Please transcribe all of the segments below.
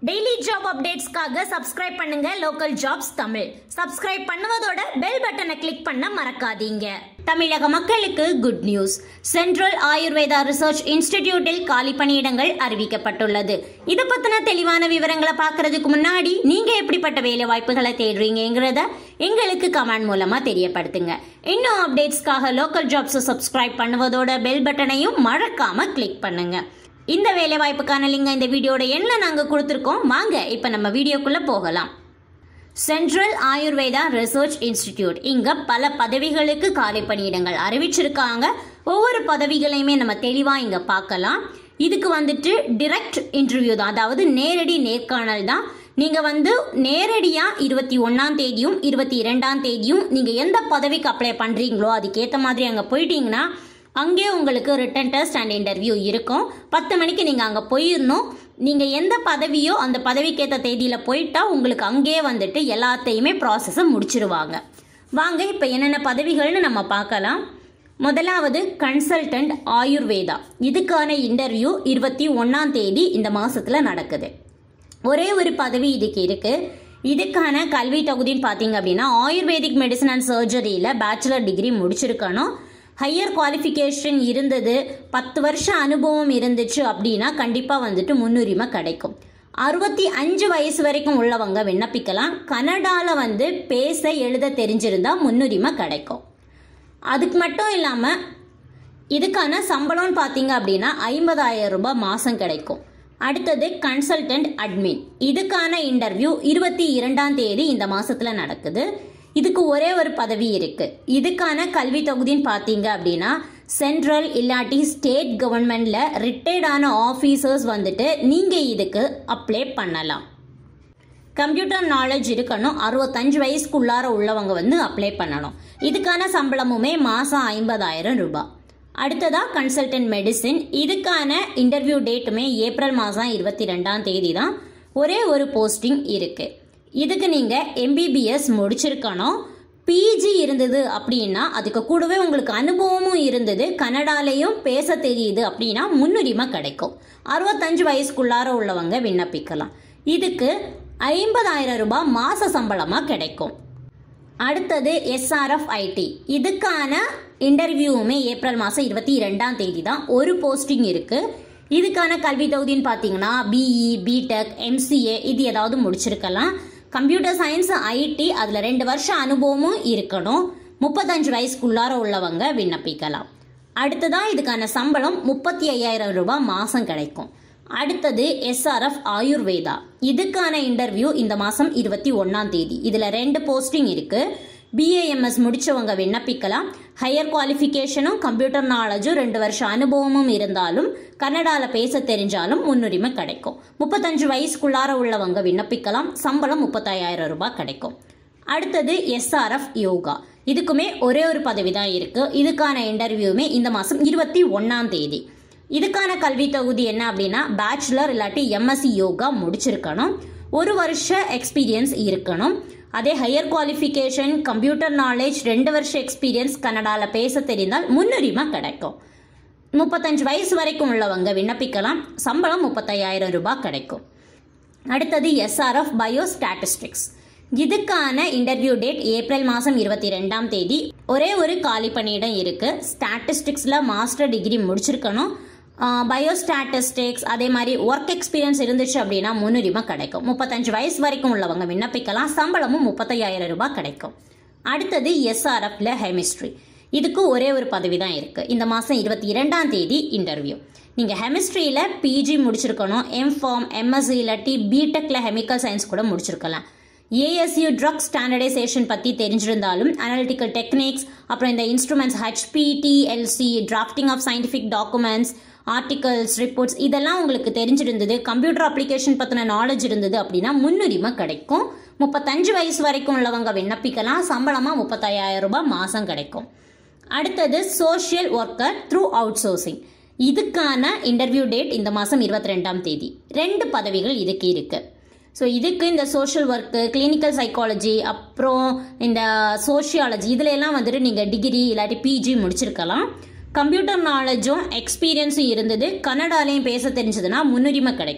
daily job அப்டேட்ஸ்க்காக subscribe பண்ணுங்க local jobs Tamil subscribe பண்ணுவதோட பெல் பட்டனை கிளிக் பண்ண மறக்காதீங்க தமிழக மக்களுக்கு good news central Ayurveda research இன்ஸ்டிடியூட்டில் காலி பணியிடங்கள் அறிவிக்கப்பட்டுள்ளது இதை பத்தின தெளிவான விவரங்களை பார்க்கறதுக்கு முன்னாடி நீங்க எப்படிப்பட்ட வேலை வாய்ப்புகளை தேடுறீங்கிறத எங்களுக்கு கமெண்ட் மூலமா தெரியப்படுத்துங்க இன்னும் அப்டேட்ஸ்க்காக லோக்கல் ஜாப்ஸ் சப்ஸ்கிரைப் பண்ணுவதோட பெல் பட்டனையும் மறக்காம கிளிக் பண்ணுங்க இந்த வேலை வாய்ப்புக்கான லிங்க் இந்த வீடியோட எண்ணில் நாங்கள் கொடுத்துருக்கோம் வாங்க இப்போ நம்ம வீடியோக்குள்ளே போகலாம் சென்ட்ரல் ஆயுர்வேதா ரிசர்ச் இன்ஸ்டிடியூட் இங்கே பல பதவிகளுக்கு காலி பணியிடங்கள் அறிவிச்சிருக்காங்க ஒவ்வொரு பதவிகளையுமே நம்ம தெளிவாக இங்கே பார்க்கலாம் இதுக்கு வந்துட்டு டிரெக்ட் இன்டர்வியூ தான் அதாவது நேரடி நேர்காணல் தான் நீங்கள் வந்து நேரடியாக இருபத்தி ஒன்றாம் தேதியும் இருபத்தி இரண்டாம் தேதியும் நீங்கள் எந்த பதவிக்கு அப்ளை பண்ணுறீங்களோ அதுக்கேற்ற மாதிரி அங்கே போயிட்டீங்கன்னா அங்கே உங்களுக்கு ரிட்டன் டெஸ்ட் அண்ட் இன்டர்வியூ இருக்கும் பத்து மணிக்கு நீங்கள் அங்கே போயிடணும் நீங்கள் எந்த பதவியோ அந்த பதவிக்கேற்ற தேதியில் போயிட்டா உங்களுக்கு அங்கேயே வந்துட்டு எல்லாத்தையுமே ப்ராசஸை முடிச்சிருவாங்க வாங்க இப்போ என்னென்ன பதவிகள்னு நம்ம பார்க்கலாம் முதலாவது கன்சல்டன்ட் ஆயுர்வேதா இதுக்கான இன்டர்வியூ இருபத்தி ஒன்றாம் தேதி இந்த மாசத்துல நடக்குது ஒரே ஒரு பதவி இதுக்கு இருக்கு இதுக்கான கல்வி தகுதின்னு பார்த்தீங்க அப்படின்னா ஆயுர்வேதிக் மெடிசன் அண்ட் சர்ஜரியில் பேச்சுலர் டிகிரி முடிச்சிருக்கணும் ஹையர் குவாலிஃபிகேஷன் இருந்தது பத்து வருஷம் அனுபவம் இருந்துச்சு அப்படின்னா கண்டிப்பாக வந்துட்டு முன்னுரிமை கிடைக்கும் அறுபத்தி அஞ்சு வயசு வரைக்கும் உள்ளவங்க விண்ணப்பிக்கலாம் கனடாவில் வந்து பேச எழுத தெரிஞ்சிருந்தா முன்னுரிமை கிடைக்கும் அதுக்கு மட்டும் இல்லாமல் இதுக்கான சம்பளம்னு பார்த்தீங்க அப்படின்னா ஐம்பதாயிரம் ரூபாய் மாதம் கிடைக்கும் அடுத்தது கன்சல்டன்ட் அட்மின் இதுக்கான இன்டர்வியூ இருபத்தி இரண்டாம் தேதி இந்த மாசத்துல நடக்குது இதுக்கு ஒரே ஒரு பதவி இருக்கு இதுக்கான கல்வி தொகுதின்னு பார்த்தீங்க அப்படின்னா சென்ட்ரல் இல்லாட்டி ஸ்டேட் கவர்மெண்ட்ல ரிட்டையர்டான ஆஃபீஸர்ஸ் வந்துட்டு நீங்க இதுக்கு அப்ளை பண்ணலாம் கம்ப்யூட்டர் நாலேஜ் இருக்கணும் அறுபத்தஞ்சு வயசுக்குள்ளார உள்ளவங்க வந்து அப்ளை பண்ணணும் இதுக்கான சம்பளமுமே மாதம் ஐம்பதாயிரம் ரூபாய் அடுத்ததா கன்சல்டன்ட் மெடிசின் இதுக்கான இன்டர்வியூ டேட்டுமே ஏப்ரல் மாதம் இருபத்தி ரெண்டாம் தேதி தான் ஒரே ஒரு போஸ்டிங் இருக்கு இதுக்கு நீங்க எம்பிபிஎஸ் முடிச்சிருக்கணும் பிஜி இருந்தது அப்படின்னா அதுக்கு கூடவே உங்களுக்கு அனுபவமும் இருந்தது கனடாலையும் பேச தெரியுது அப்படின்னா முன்னுரிமை கிடைக்கும் அறுபத்தஞ்சு வயசுக்குள்ளார உள்ளவங்க விண்ணப்பிக்கலாம் இதுக்கு ஐம்பதாயிரம் ரூபாய் மாச சம்பளமா கிடைக்கும் அடுத்தது எஸ்ஆர்எஃப் ஐடி இதுக்கான இன்டர்வியூவுமே ஏப்ரல் மாதம் இருபத்தி ரெண்டாம் தேதி தான் ஒரு போஸ்டிங் இருக்கு இதுக்கான கல்வி தகுதின்னு பார்த்தீங்கன்னா பிஇ பிடெக் எம்சிஏ இது ஏதாவது முடிச்சிருக்கலாம் கம்ப்யூட்டர் சயின்ஸ் ஐடி அதில் ரெண்டு வருஷம் அனுபவமும் இருக்கணும் முப்பத்தஞ்சு வயசுக்குள்ளார உள்ளவங்க விண்ணப்பிக்கலாம் அடுத்ததான் இதுக்கான சம்பளம் முப்பத்தி ஐயாயிரம் ரூபாய் மாதம் கிடைக்கும் அடுத்தது எஸ்ஆர்எஃப் ஆயுர்வேதா இதுக்கான இன்டர்வியூ இந்த மாதம் இருபத்தி ஒன்றாம் தேதி இதில் ரெண்டு போஸ்டிங் இருக்கு பிஏஎம்எஸ் முடிச்சவங்க விண்ணப்பிக்கலாம் ஹையர் குவாலிஃபிகேஷனும் கம்ப்யூட்டர் நாலேஜும் ரெண்டு வருஷம் அனுபவமும் இருந்தாலும் கன்னடாவில் பேச தெரிஞ்சாலும் முன்னுரிமை கிடைக்கும் முப்பத்தஞ்சு வயசுக்குள்ளார உள்ளவங்க விண்ணப்பிக்கலாம் சம்பளம் முப்பத்தாயிரம் ரூபாய் கிடைக்கும் அடுத்தது எஸ்ஆர்எஃப் யோகா இதுக்குமே ஒரே ஒரு பதவி தான் இருக்கு இதுக்கான இன்டர்வியூமே இந்த மாதம் இருபத்தி ஒன்றாம் தேதி இதுக்கான கல்வி தகுதி என்ன அப்படின்னா பேச்சுலர் இல்லாட்டி எம்எஸ்சி யோகா முடிச்சிருக்கணும் ஒரு வருஷ எக்ஸ்பீரியன்ஸ் இருக்கணும் அதே ஹையர் குவாலிஃபிகேஷன் கம்ப்யூட்டர் நாலேஜ் ரெண்டு வருஷ எக்ஸ்பீரியன்ஸ் கன்னடாவில் பேச தெரிந்தால் முன்னுரிமை கிடைக்கும் முப்பத்தஞ்சு வயசு வரைக்கும் உள்ளவங்க விண்ணப்பிக்கலாம் சம்பளம் முப்பத்தையாயிரம் ரூபாய் கிடைக்கும் அடுத்தது எஸ்ஆர்எஃப் பயோ ஸ்டாட்டிஸ்டிக்ஸ் இதுக்கான இன்டர்வியூ டேட் ஏப்ரல் மாதம் இருபத்தி ரெண்டாம் தேதி ஒரே ஒரு காலி பணியிடம் இருக்கு ஸ்டாட்டிஸ்டிக்ஸில் மாஸ்டர் டிகிரி முடிச்சிருக்கணும் பயோஸ்டாட்டிஸ்டிக்ஸ் அதே மாதிரி ஒர்க் எக்ஸ்பீரியன்ஸ் இருந்துச்சு அப்படின்னா முன்னுரிமை கிடைக்கும் முப்பத்தஞ்சு வயசு வரைக்கும் உள்ளவங்க விண்ணப்பிக்கலாம் சம்பளமும் முப்பத்தையாயிரம் ரூபாய் கிடைக்கும் அடுத்தது எஸ்ஆர்எஃப்ல ஹெமிஸ்ட்ரி இதுக்கு ஒரே ஒரு பதவி தான் இருக்கு இந்த மாதம் இருபத்தி இரண்டாம் தேதி இன்டர்வியூ நீங்கள் ஹெமிஸ்ட்ரியில் பிஜி முடிச்சிருக்கணும் எம்ஃபார்ம் எம்எஸ்சி இல்லாட்டி பிடெக்ல கெமிக்கல் சயின்ஸ் கூட முடிச்சிருக்கலாம் ஏஎஸ்யூ ட்ரக் ஸ்டாண்டர்டைசேஷன் பற்றி தெரிஞ்சிருந்தாலும் அனாலிட்டிக்கல் டெக்னிக்ஸ் அப்புறம் இந்த instruments HPTLC drafting of scientific documents articles reports இதெல்லாம் உங்களுக்கு தெரிஞ்சிருந்தது கம்ப்யூட்டர் அப்ளிகேஷன் பற்றின நாலேஜ் இருந்தது அப்படின்னா முன்னுரிமை கிடைக்கும் முப்பத்தஞ்சு வயசு வரைக்கும் உள்ளவங்க விண்ணப்பிக்கலாம் சம்பளமாக முப்பத்தாயிரம் ரூபாய் மாதம் கிடைக்கும் அடுத்தது social worker through outsourcing interview date இந்த மாதம் இருபத்தி ரெண்டாம் தேதி ரெண்டு பதவிகள் இதுக்கு இருக்குது ஸோ இதுக்கு இந்த சோஷியல் ஒர்க்கு கிளினிக்கல் சைக்காலஜி அப்புறம் இந்த சோஷியாலஜி இதுல எல்லாம் வந்துட்டு நீங்கள் டிகிரி இல்லாட்டி பிஜி முடிச்சிருக்கலாம் கம்ப்யூட்டர் நாலேஜும் எக்ஸ்பீரியன்ஸும் இருந்தது கன்னடாலையும் பேச தெரிஞ்சதுன்னா முன்னுரிமை கிடைக்கும்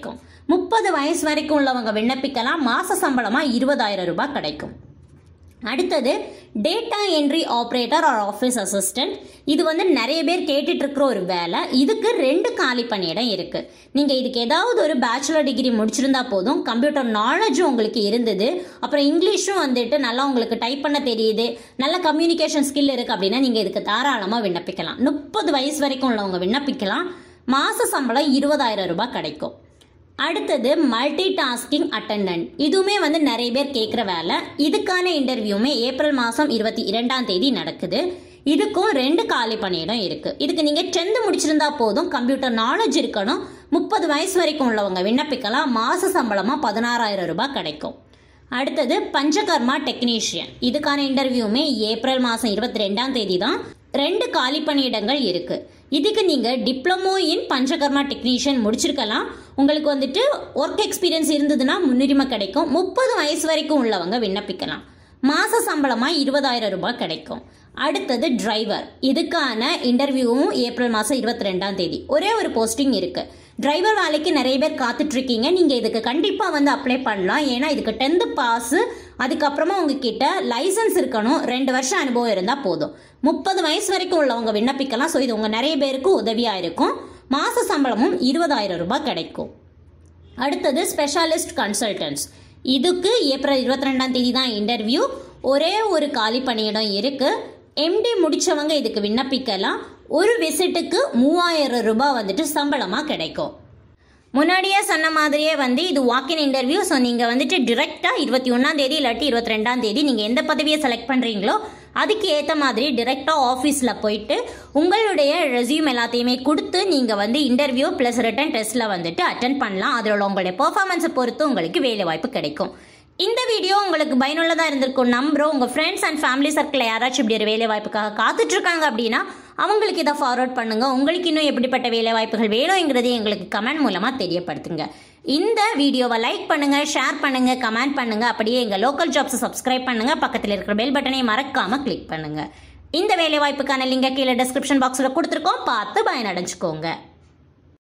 முப்பது வயசு வரைக்கும் உள்ளவங்க விண்ணப்பிக்கலாம் மாச சம்பளமா இருபதாயிரம் ரூபாய் கிடைக்கும் அடுத்தது data entry operator or office assistant இது வந்து நிறைய பேர் கேட்டுட்டு இருக்கிற ஒரு வேலை இதுக்கு ரெண்டு காலி பணியிடம் இருக்கு நீங்க இதுக்கு ஏதாவது ஒரு பேச்சுலர் டிகிரி முடிச்சிருந்தா போதும் கம்ப்யூட்டர் நாலேஜும் உங்களுக்கு இருந்தது அப்புறம் இங்கிலீஷும் வந்துட்டு நல்லா உங்களுக்கு டைப் பண்ண தெரியுது நல்ல கம்யூனிகேஷன் ஸ்கில் இருக்கு அப்படின்னா நீங்க இதுக்கு தாராளமா விண்ணப்பிக்கலாம் முப்பது வயசு வரைக்கும் உள்ளவங்க விண்ணப்பிக்கலாம் மாச சம்பளம் இருபதாயிரம் ரூபாய் கிடைக்கும் அடுத்தது மல்டி டாஸ்கிங் அட்டண்டன்ட் இதுவுமே வந்து நிறைய பேர் கேட்குற வேலை இதுக்கான இன்டர்வியூமே ஏப்ரல் மாதம் இருபத்தி இரண்டாம் தேதி நடக்குது இதுக்கும் ரெண்டு காலி பணியிடம் இருக்கு இதுக்கு நீங்க டென்த் முடிச்சிருந்தா போதும் கம்ப்யூட்டர் நாலேஜ் இருக்கணும் முப்பது வயசு வரைக்கும் உள்ளவங்க விண்ணப்பிக்கலாம் மாச சம்பளமா பதினாறாயிரம் ரூபாய் கிடைக்கும் அடுத்தது பஞ்சகர்மா டெக்னீஷியன் இதுக்கான இன்டர்வியூமே ஏப்ரல் மாதம் இருபத்தி ரெண்டாம் தேதி தான் ரெண்டு காலி பணியிடங்கள் இருக்கு இதுக்கு நீங்க டிப்ளமோ இன் பஞ்சகர்மா டெக்னீஷியன் முடிச்சிருக்கலாம் உங்களுக்கு வந்துட்டு ஒர்க் எக்ஸ்பீரியன்ஸ் இருந்ததுன்னா முன்னுரிமை கிடைக்கும் முப்பது வயசு வரைக்கும் உள்ளவங்க விண்ணப்பிக்கலாம் மாச சம்பளமா இருபதாயிரம் ரூபாய் கிடைக்கும் அடுத்தது டிரைவர் இதுக்கான இன்டர்வியூவும் ஏப்ரல் மாதம் இருபத்தி ரெண்டாம் தேதி ஒரே ஒரு போஸ்டிங் இருக்கு டிரைவர் வேலைக்கு நிறைய பேர் காத்துட்டு இருக்கீங்க நீங்க இதுக்கு கண்டிப்பா வந்து அப்ளை பண்ணலாம் ஏன்னா இதுக்கு டென்த் பாஸ் அதுக்கப்புறமா உங்ககிட்ட லைசன்ஸ் இருக்கணும் ரெண்டு வருஷம் அனுபவம் இருந்தா போதும் முப்பது வயசு வரைக்கும் உள்ளவங்க விண்ணப்பிக்கலாம் ஸோ இது உங்க நிறைய பேருக்கு உதவியா இருக்கும் மாச சம்பளமும் இருபதாயிரம் ரூபாய் கிடைக்கும் அடுத்தது ஸ்பெஷாலிஸ்ட் கன்சல்டன்ட்ஸ் இதுக்கு ஏப்ரல் இருபத்தி ரெண்டாம் தேதி தான் இன்டர்வியூ ஒரே ஒரு காலி பணியிடம் இருக்கு எம்டி முடிச்சவங்க இதுக்கு விண்ணப்பிக்கலாம் ஒரு விசிட்டுக்கு மூவாயிரம் ரூபாய் வந்துட்டு சம்பளமா கிடைக்கும் முன்னாடியே சொன்ன மாதிரியே வந்து இது வாக்கின் இன்டர்வியூ ஸோ நீங்கள் வந்துட்டு டிரெக்டாக இருபத்தி ஒன்றாம் தேதி இல்லாட்டி இருபத்தி ரெண்டாம் தேதி நீங்கள் எந்த பதவியை செலக்ட் பண்ணுறீங்களோ அதுக்கு ஏற்ற மாதிரி டிரெக்டாக ஆஃபீஸில் போயிட்டு உங்களுடைய ரெசியூம் எல்லாத்தையுமே கொடுத்து நீங்கள் வந்து இன்டர்வியூ ப்ளஸ் ரிட்டன் டெஸ்ட்டில் வந்துட்டு அட்டன் பண்ணலாம் அதில் உங்களுடைய பெர்ஃபார்மன்ஸை பொறுத்து உங்களுக்கு வேலை வாய்ப்பு கிடைக்கும் இந்த வீடியோ உங்களுக்கு பயனுள்ளதாக இருந்திருக்கும் நம்புறோம் உங்கள் ஃப்ரெண்ட்ஸ் அண்ட் ஃபேமிலி சர்க்கிளில் யாராச்சும் இப்படி ஒரு வேலை வாய்ப்புக்காக காத்துட்டு இருக்காங்க அப்படின்னா அவங்களுக்கு இதை ஃபார்வர்ட் பண்ணுங்க உங்களுக்கு இன்னும் எப்படிப்பட்ட வேலை வாய்ப்புகள் வேணுங்கிறதையும் எங்களுக்கு கமெண்ட் மூலமாக தெரியப்படுத்துங்க இந்த வீடியோவை லைக் பண்ணுங்க ஷேர் பண்ணுங்க கமெண்ட் பண்ணுங்க அப்படியே எங்கள் லோக்கல் ஜாப்ஸை சப்ஸ்கிரைப் பண்ணுங்க பக்கத்தில் இருக்கிற பெல் பட்டனை மறக்காம கிளிக் பண்ணுங்க இந்த வேலை வாய்ப்புக்கான லிங்கை கீழே டிஸ்கிரிப்ஷன் பாக்ஸில் கொடுத்துருக்கோம் பார்த்து பயனடைஞ்சுக்கோங்க